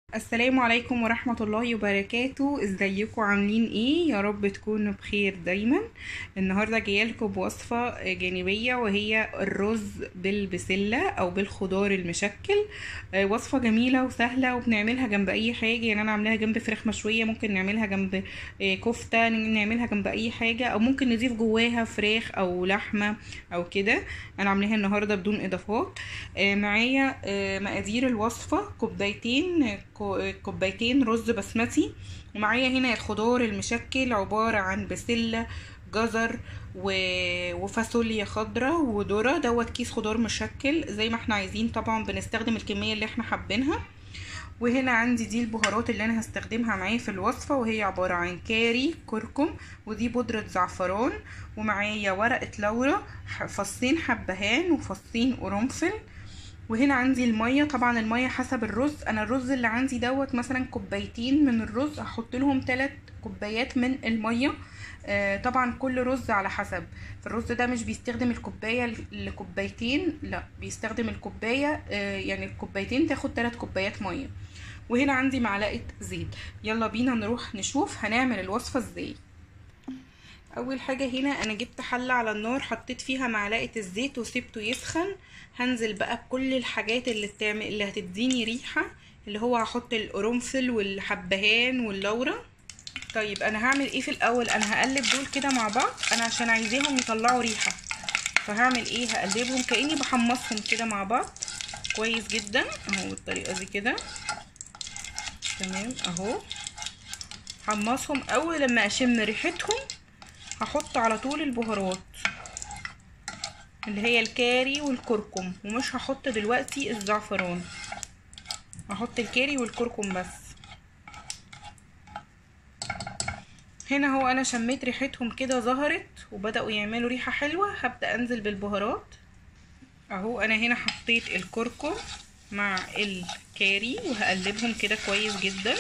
السلام عليكم ورحمة الله وبركاته ازيكم عاملين ايه يا رب تكونوا بخير دايما النهاردة جايلكم بوصفة جانبية وهي الرز بالبسلة او بالخضار المشكل آه، وصفة جميلة وسهلة وبنعملها جنب اي حاجة يعني انا عاملاها جنب فراخ مشوية ممكن نعملها جنب آه، كفتة نعملها جنب اي حاجة او ممكن نضيف جواها فراخ او لحمة او كده انا عاملاها النهاردة بدون اضافات آه، معايا آه، مقادير الوصفة كوبايتين كو- كوبايتين رز بسمتي ومعايا هنا الخضار المشكل عبارة عن بسلة جزر و- وفاصوليا خضراء وذرة دوت كيس خضار مشكل زي ما احنا عايزين طبعا بنستخدم الكمية اللي احنا حابينها وهنا عندي دي البهارات اللي انا هستخدمها معايا في الوصفة وهي عبارة عن كاري كركم ودي بودرة زعفران ومعايا ورقة لورا ح- فصين حبهان وفصين قرنفل وهنا عندي المية طبعا المية حسب الرز انا الرز اللي عندي دوت مثلا كوبايتين من الرز هحط لهم 3 كوبايات من المية آه طبعا كل رز على حسب الرز ده مش بيستخدم الكوباية لكوبايتين لا بيستخدم الكوباية آه يعني الكوبايتين تاخد 3 كوبايات مية وهنا عندي معلقة زيت يلا بينا نروح نشوف هنعمل الوصفة ازاي اول حاجه هنا انا جبت حله على النار حطيت فيها معلقه الزيت وسبته يسخن هنزل بقى بكل الحاجات اللي بتعمل اللي هتديني ريحه اللي هو هحط القرنفل والحبهان واللورا طيب انا هعمل ايه في الاول انا هقلب دول كده مع بعض انا عشان عايزاهم يطلعوا ريحه فهعمل ايه هقلبهم كاني بحمصهم كده مع بعض كويس جدا اهو بالطريقه دي كده تمام اهو حمصهم اول لما اشم ريحتهم هحط على طول البهارات اللي هي الكاري والكركم ومش هحط دلوقتي الزعفران هحط الكاري والكركم بس هنا هو انا شميت ريحتهم كده ظهرت وبدأوا يعملوا ريحة حلوة هبدأ انزل بالبهارات اهو انا هنا حطيت الكركم مع الكاري وهقلبهم كده كويس جدا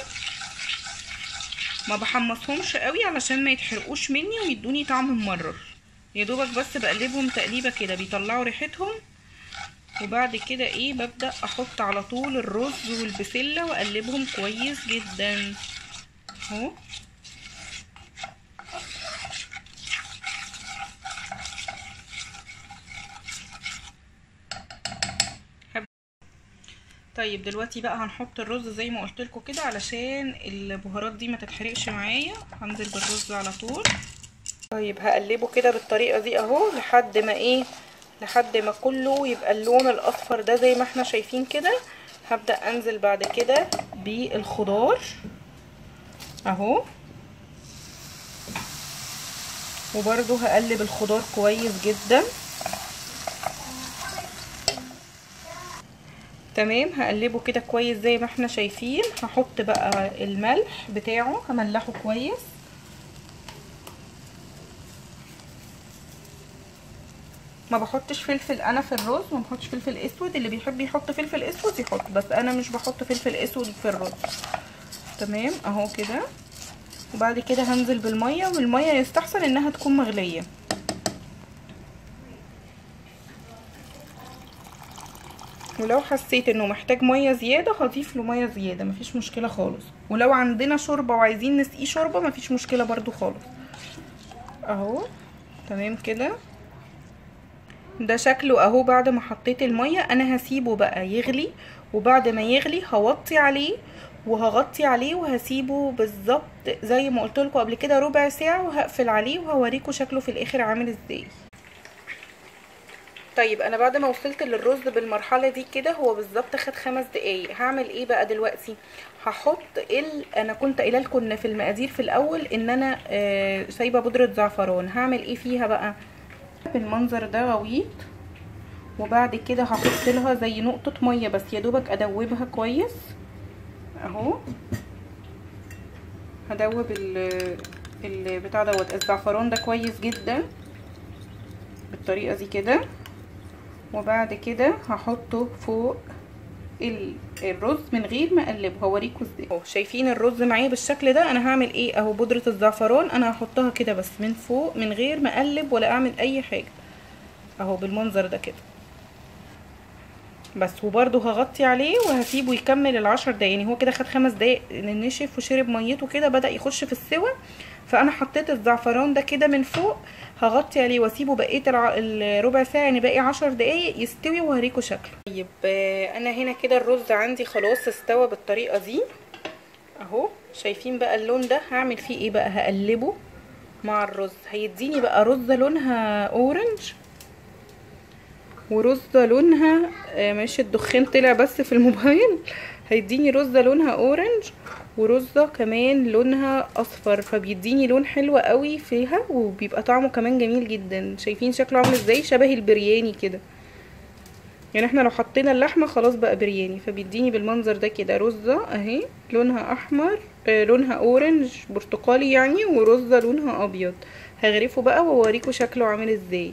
ما بحمصهمش قوي علشان ما يتحرقوش مني ويدوني طعم ممرر يا دوبك بس بقلبهم تقليبه كده بيطلعوا ريحتهم وبعد كده ايه ببدأ احط على طول الرز والبسلة واقلبهم كويس جدا اهو طيب دلوقتي بقى هنحط الرز زي ما قلت لكم كده علشان البهارات دي ما تتحرقش معايا هنزل بالرز على طول طيب هقلبه كده بالطريقه دي اهو لحد ما ايه لحد ما كله يبقى اللون الاصفر ده زي ما احنا شايفين كده هبدا انزل بعد كده بالخضار اهو وبرده هقلب الخضار كويس جدا تمام هقلبه كده كويس زي ما احنا شايفين هحط بقى الملح بتاعه هملحه كويس ما بحطش فلفل انا في الرز وما بحطش فلفل اسود اللي بيحب يحط فلفل اسود يحط بس انا مش بحط فلفل اسود في الرز تمام اهو كده وبعد كده هنزل بالميه والميه يستحسن انها تكون مغليه ولو حسيت انه محتاج ميه زياده هضيف له ميه زياده مفيش مشكله خالص ولو عندنا شوربه وعايزين نسقيه شوربه مفيش مشكله برضو خالص اهو تمام كده ده شكله اهو بعد ما حطيت الميه انا هسيبه بقى يغلي وبعد ما يغلي هوطي عليه وهغطي عليه وهسيبه بالظبط زي ما قلت لكم قبل كده ربع ساعه وهقفل عليه وهوريكم شكله في الاخر عامل ازاي طيب انا بعد ما وصلت للرز بالمرحله دي كده هو بالظبط خد خمس دقايق هعمل ايه بقى دلوقتي هحط ال انا كنت قايله لكم في المقادير في الاول ان انا آه سايبه بودره زعفران هعمل ايه فيها بقى بالمنظر ده غويط وبعد كده هحط لها زي نقطه ميه بس يا دوبك ادوبها كويس اهو هدوب ال بتاع دوت الزعفران ده كويس جدا بالطريقه دي كده وبعد كده هحطه فوق الرز من غير ما اقلبه هوريكم ازاي اهو شايفين الرز معايا بالشكل ده انا هعمل ايه اهو بودره الزعفران انا هحطها كده بس من فوق من غير ما اقلب ولا اعمل اي حاجه اهو بالمنظر ده كده بس وبرده هغطي عليه وهسيبه يكمل العشر دقايق يعني هو كده خد خمس دقايق نشف وشرب ميته كده بدأ يخش في السوا فانا حطيت الزعفران ده كده من فوق هغطي عليه واسيبه بقيه الع... الربع ساعه يعني باقي عشر دقايق يستوي وهوريكم شكله طيب انا هنا كده الرز عندي خلاص استوى بالطريقه دي اهو شايفين بقى اللون ده هعمل فيه ايه بقى هقلبه مع الرز هيديني بقى رزه لونها اورنج ورزه لونها ماشي الدخان طلع بس في الموبايل هيديني رزه لونها اورنج ورزة كمان لونها اصفر فبيديني لون حلو قوي فيها وبيبقى طعمه كمان جميل جدا شايفين شكله عامل ازاي شبه البرياني كده يعني احنا لو حطينا اللحمه خلاص بقى برياني فبيديني بالمنظر ده كده رزه اهي لونها احمر آه لونها اورنج برتقالي يعني ورزه لونها ابيض هغرفه بقى واوريكم شكله عامل ازاي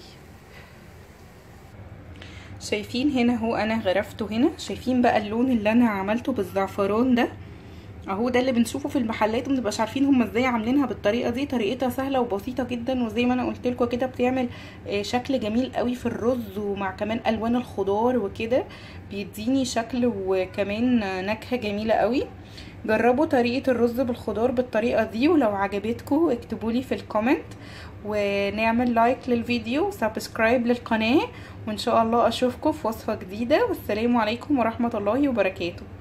شايفين هنا هو انا غرفته هنا شايفين بقى اللون اللي انا عملته بالزعفران ده اهو ده اللي بنشوفه في المحلات ومنبقاش عارفين هم ازاي عاملينها بالطريقه دي طريقتها سهله وبسيطه جدا وزي ما انا قلت لكم كده بتعمل شكل جميل قوي في الرز ومع كمان الوان الخضار وكده بيديني شكل وكمان نكهه جميله قوي جربوا طريقه الرز بالخضار بالطريقه دي ولو عجبتكم اكتبوا لي في الكومنت ونعمل لايك للفيديو وسبسكرايب للقناه وان شاء الله اشوفكم في وصفه جديده والسلام عليكم ورحمه الله وبركاته